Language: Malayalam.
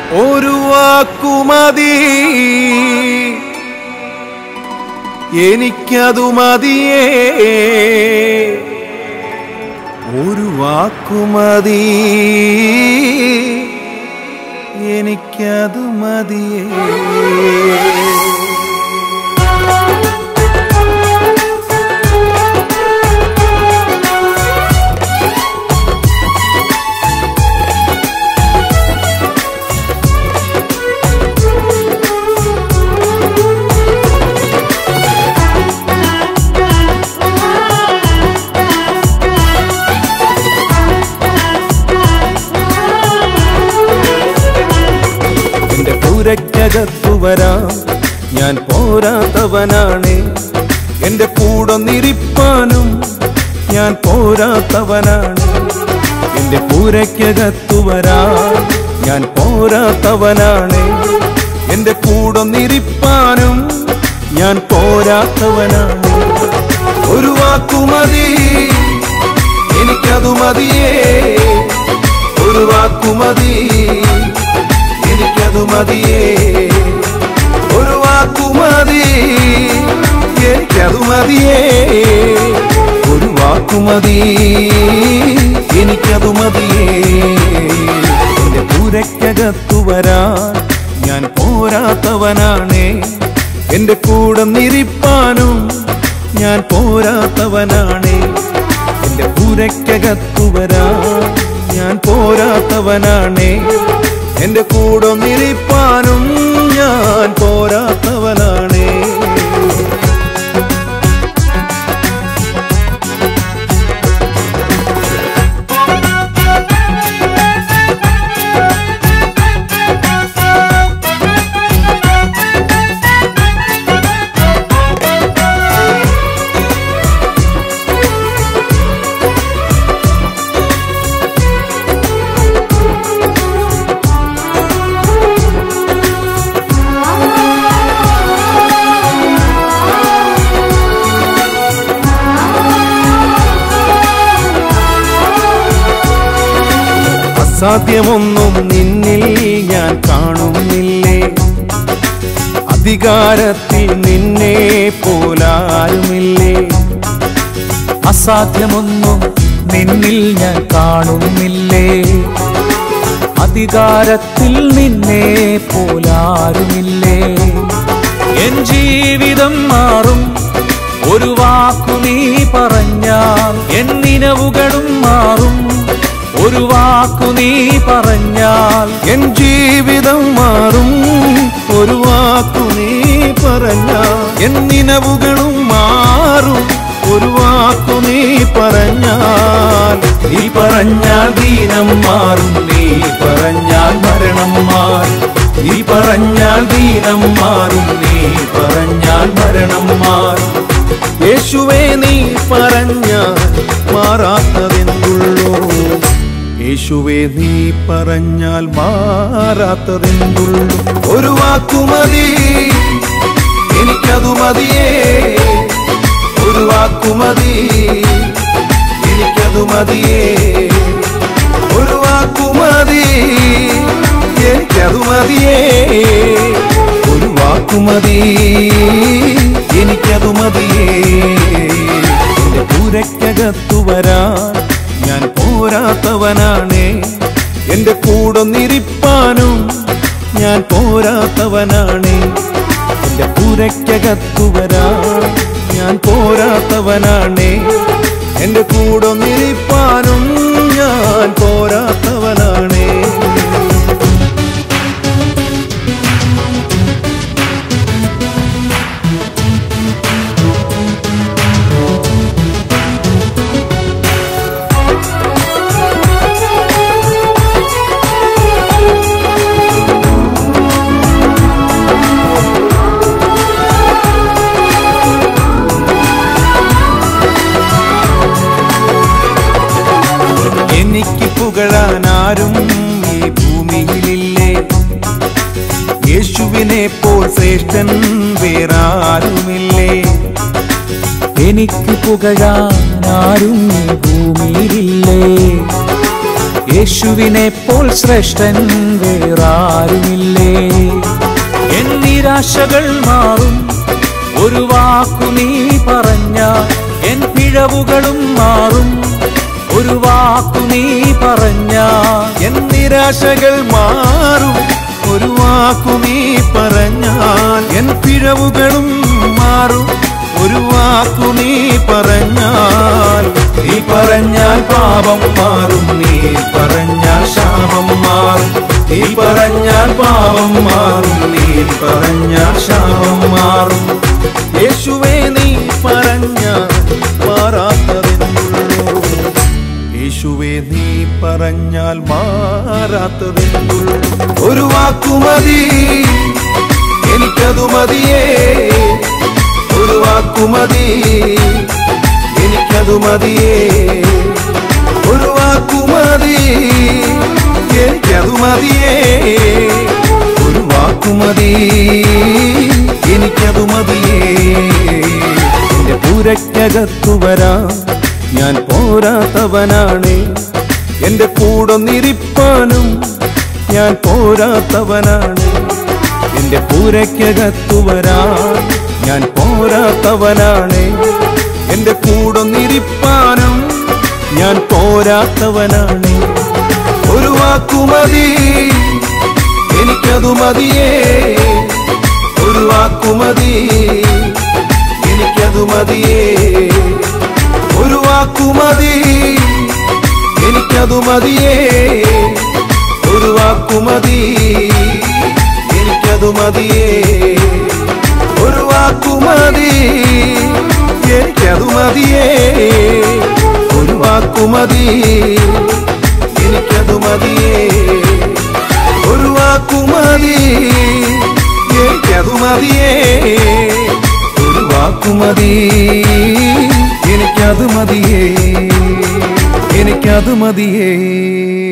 ഒരു വാക്കുമതി എനിക്കതു മതിയേ ഒരു വാക്കുമതി എനിക്കതു മതിയേ എന്റെ പൂരയ്ക്കകത്തു വരാം ഞാൻ പോരാത്തവനാണ് എന്റെ കൂടൊന്നിരിപ്പാനും ഞാൻ പോരാത്തവനാണ് എന്റെ പൂരയ്ക്കകത്തു വരാം ഞാൻ പോരാത്തവനാണ് എന്റെ കൂടൊന്നിരിപ്പാനും ഞാൻ പോരാത്തവനാണ് ഒരു വാക്കുമതി എനിക്കതു മതിയേ ഒരു വാക്കുമതി എനിക്കതു മതിയേ ഒരു വാക്കുമതി എനിക്കതു മതിയേ ഒരു വാക്കുമതി എനിക്കതു മതിയേ എന്റെ പൂരയ്ക്കകത്തു വരാൻ ഞാൻ പോരാത്തവനാണേ എന്റെ കൂടെ നിരിപ്പാനും ഞാൻ പോരാത്തവനാണേ എന്റെ പൂരയ്ക്കകത്തു വരാൻ ഞാൻ പോരാത്തവനാണേ എന്റെ കൂടെ നിരിപ്പാനും ഞാൻ പോരാത്തവനാണേ അസാധ്യമൊന്നും നിന്നിൽ ഞാൻ കാണുന്നില്ലേ അധികാരത്തിൽ നിന്നെ പോലാരുമില്ലേ അസാധ്യമൊന്നും നിന്നിൽ ഞാൻ കാണുന്നില്ലേ അധികാരത്തിൽ നിന്നെ പോലാരുമില്ലേ എൻ ജീവിതം മാറും ഒരു വാക്കു നീ പറഞ്ഞാൽ എൻ നിലവുകളും മാറും ഒരു വാക്കു നീ പറഞ്ഞാൽ എൻ ജീവിതം മാറും ഒരു വാക്കു നീ പറഞ്ഞ എൻ നിലവുകളും മാറും ഒരു വാക്കു നീ പറഞ്ഞാൽ നീ പറഞ്ഞാൽ ദീനം മാറും നീ പറഞ്ഞാൽ മരണം മാറും നീ പറഞ്ഞാൽ ദീനം മാറും നീ പറഞ്ഞാൽ മരണം മാറും യേശുവേ നീ പറഞ്ഞാൽ മാറാത്തതെന്തുള്ളൂ യേശുവേ നീ പറഞ്ഞാൽ മാറാത്തതെന്തുള്ളൂ ഒരു വാക്കുമതി എനിക്കതു മതിയേ ഒരു വാക്കുമതി എനിക്കതു മതിയേ ഒരു വാക്കുമതി എനിക്കതു മതിയേ ഒരു വാക്കുമതി എനിക്കതു മതിയേ എന്റെ പൂരയ്ക്കകത്തു വരാൻ ഞാൻ പോരാത്തവനാണേ എന്റെ കൂടൊന്നിരിപ്പാനും ഞാൻ പോരാത്തവനാണേ എന്റെ പൂരയ്ക്കകത്തു വരാൻ ഞാൻ പോരാത്തവനാണേ എന്റെ കൂടൊന്നിരിപ്പാനും ഞാൻ പോരാത്തവനാണേ എനിക്ക് പുകഴാൻ ആരും ഈ ഭൂമിയിലില്ലേ യേശുവിനെ പോൽ ശ്രേഷ്ഠൻ വേറാരുമില്ലേ എനിക്ക് പുകഴാൻ ആരും ഈ ഭൂമിയിലില്ലേ യേശുവിനെ പോൽ ശ്രേഷ്ഠൻ വേറാരുമില്ലേ എൻ നിരാശകൾ മാറും ഒരു വാക്കു നീ പറഞ്ഞ എൻ പിഴവുകളും മാറും ഒരു വാക്കു നീ പറഞ്ഞ എൻ നിരാശകൾ മാറും ഒരു വാക്കു നീ പറഞ്ഞാൽ എൻ പിഴവുകളും മാറും ഒരു വാക്കു നീ പറഞ്ഞാൽ നീ പറഞ്ഞാൽ പാപം മാറും നീ പറഞ്ഞാൽ ശാപം മാറും നീ പറഞ്ഞാൽ പാപം മാറും നീ പറഞ്ഞാൽ ശാപം മാറും യേശുവേ നീ പറഞ്ഞാൽ മാറാത്തതെന്നുള്ളൂ യേശുവേ നീ പറഞ്ഞാൽ മാറാത്തതെന്നുള്ളൂ ഒരു വാക്കുമതി എനിക്കതു മതിയേ ഒരു വാക്കുമതി എനിക്കതു മതിയേ ഒരു വാക്കുമതി എനിക്കതു മതിയേ ഒരു വാക്കുമതി എനിക്കതു മതിയേ എന്റെ പൂരയ്ക്കകത്തു വരാൻ ഞാൻ പോരാത്തവനാണ് എന്റെ കൂടൊന്നിരിപ്പാനും ഞാൻ പോരാത്തവനാണ് എന്റെ പൂരയ്ക്കകത്തു വരാൻ ഞാൻ പോരാത്തവനാണ് എന്റെ കൂടൊന്നിരിപ്പാനും ഞാൻ പോരാത്തവനാണ് ഒരു വാക്കുമതി എനിക്കതു മതിയേ ഒരു വാക്കുമതി എനിക്കതു മതിയേ ഒരു വാക്കുമതി എനിക്കതു മതിയേ ഒരു വാക്കുമതി എനിക്കതു മതിയേ ഒരു വാക്കുമതി എനിക്കതു മതിയേ ഒരു വാക്കുമതി എനിക്കതു മതിയേ ഒരു വാക്കുമതി എനിക്കതു മതിയേ ഒരു വാക്കുമതി എനിക്കത് മതിയേ എനിക്കത് മതിയേ